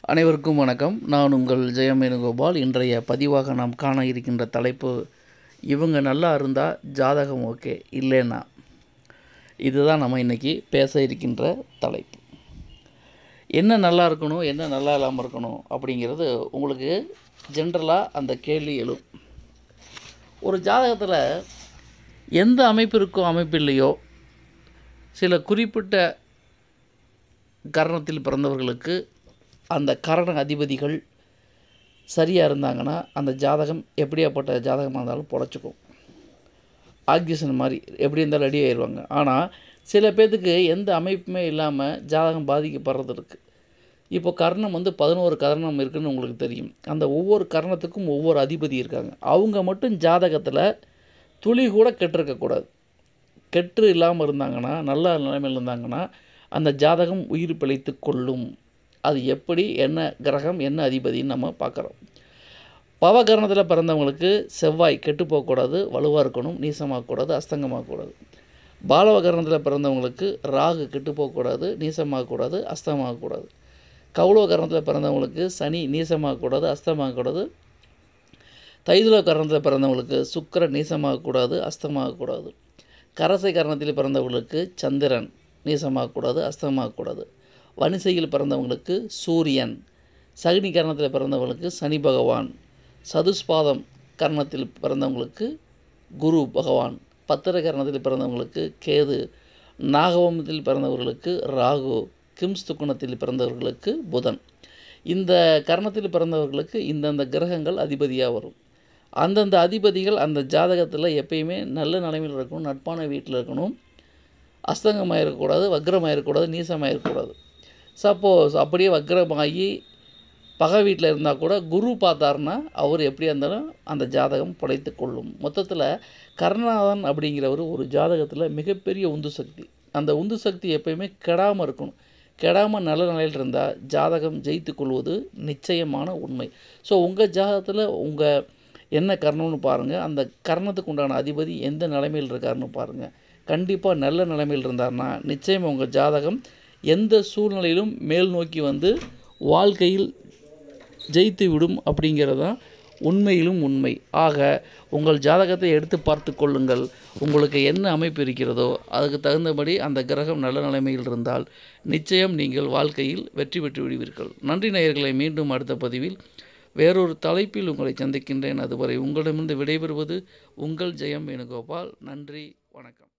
அனைவருக்கும் வணக்கம் நான் உங்கள் ஜெயம் வேணுகோபால் இன்றைய பதிவாக நாம் காண இருக்கின்ற தலைப்பு இவங்க நல்லா இருந்தால் ஜாதகம் ஓகே இல்லைன்னா இதுதான் நம்ம இன்றைக்கி பேச இருக்கின்ற தலைப்பு என்ன நல்லா இருக்கணும் என்ன நல்லா இல்லாமல் இருக்கணும் அப்படிங்கிறது உங்களுக்கு ஜென்ரலாக அந்த கேள்வி எழும் ஒரு ஜாதகத்தில் எந்த அமைப்பு இருக்கோ அமைப்பு இல்லையோ சில குறிப்பிட்ட கரணத்தில் பிறந்தவர்களுக்கு அந்த கரண அதிபதிகள் சரியாக இருந்தாங்கன்னா அந்த ஜாதகம் எப்படியாப்பட்ட ஜாதகமாக இருந்தாலும் பொழைச்சிக்கும் ஆக்சிஜன் மாதிரி எப்படி இருந்தாலும் ரெடி ஆயிடுவாங்க ஆனால் சில பேர்த்துக்கு எந்த அமைப்புமே இல்லாமல் ஜாதகம் பாதிக்கப்படுறது இருக்குது இப்போ கர்ணம் வந்து பதினோரு கர்ணம் இருக்குதுன்னு உங்களுக்கு தெரியும் அந்த ஒவ்வொரு கர்ணத்துக்கும் ஒவ்வொரு அதிபதி இருக்காங்க அவங்க மட்டும் ஜாதகத்தில் துளி கூட கெட்டிருக்கக்கூடாது கெட்டு இல்லாமல் இருந்தாங்கன்னா நல்ல நிலைமையில் இருந்தாங்கன்னா அந்த ஜாதகம் உயிர் பிழைத்து கொள்ளும் அது எப்படி என்ன கிரகம் என்ன அதிபதின்னு நம்ம பார்க்குறோம் பவகரணத்தில் பிறந்தவங்களுக்கு செவ்வாய் கெட்டு போகக்கூடாது வலுவாக இருக்கணும் நீசமாகக்கூடாது அஸ்தங்கமாகக்கூடாது பாலவகரணத்தில் பிறந்தவங்களுக்கு ராகு கெட்டு போகக்கூடாது நீசமாகக்கூடாது அஸ்தமாகக்கூடாது கௌளவ கரணத்தில் பிறந்தவங்களுக்கு சனி நீசமாகக்கூடாது அஸ்தமாகக்கூடாது தைதுல கரணத்தில் பிறந்தவங்களுக்கு சுக்கர நீசமாகக்கூடாது அஸ்தமாகக்கூடாது கரசை கரணத்தில் பிறந்தவங்களுக்கு சந்திரன் நீசமாகக்கூடாது அஸ்தமாகக்கூடாது வனிசையில் பிறந்தவங்களுக்கு சூரியன் சகுனி கரணத்தில் பிறந்தவங்களுக்கு சனி பகவான் சதுஸ்பாதம் கரணத்தில் பிறந்தவங்களுக்கு குரு பகவான் பத்திர கரணத்தில் பிறந்தவங்களுக்கு கேது நாகவமத்தில் பிறந்தவர்களுக்கு ராகு கிம்ஸ்துக்குணத்தில் பிறந்தவர்களுக்கு புதன் இந்த கரணத்தில் பிறந்தவர்களுக்கு இந்தந்த கிரகங்கள் அதிபதியாக வரும் அந்தந்த அதிபதிகள் அந்த ஜாதகத்தில் எப்பயுமே நல்ல நிலைமையில் இருக்கணும் நட்பான வீட்டில் இருக்கணும் அஸ்தங்கமாக இருக்கக்கூடாது வக்ரமாக இருக்கக்கூடாது நீசமாக இருக்கக்கூடாது சப்போஸ் அப்படியே வக்ரமாகி பகை வீட்டில் இருந்தால் கூட குரு பார்த்தாருன்னா அவர் எப்படியா இருந்தாலும் அந்த ஜாதகம் படைத்து கொள்ளும் மொத்தத்தில் கருணாதன் அப்படிங்கிறவர் ஒரு ஜாதகத்தில் மிகப்பெரிய உந்து சக்தி அந்த உந்து சக்தி எப்பயுமே கெடாமல் இருக்கணும் கெடாமல் நல்ல நிலையில் இருந்தால் ஜாதகம் ஜெயித்து கொள்வது நிச்சயமான உண்மை ஸோ உங்கள் ஜாதகத்தில் உங்கள் என்ன கர்ணம்னு பாருங்கள் அந்த கர்ணத்துக்கு உண்டான அதிபதி எந்த நிலைமையில் இருக்காருன்னு பாருங்கள் கண்டிப்பாக நல்ல நிலைமையில் இருந்தார்னா நிச்சயம் உங்கள் ஜாதகம் எந்த சூழ்நிலையிலும் மேல் நோக்கி வந்து வாழ்க்கையில் ஜெயித்து விடும் அப்படிங்கிறது தான் உண்மையிலும் உண்மை ஆக உங்கள் ஜாதகத்தை எடுத்து பார்த்து கொள்ளுங்கள் உங்களுக்கு என்ன அமைப்பு இருக்கிறதோ அதுக்கு தகுந்தபடி அந்த கிரகம் நல்ல நிலைமையில் இருந்தால் நிச்சயம் நீங்கள் வாழ்க்கையில் வெற்றி பெற்று விடுவீர்கள் நன்றி நேயர்களை மீண்டும் அடுத்த பதிவில் வேறொரு தலைப்பில் உங்களை சந்திக்கின்றேன் அதுவரை உங்களிடமிருந்து விடைபெறுவது உங்கள் ஜெயம் வேணுகோபால் நன்றி வணக்கம்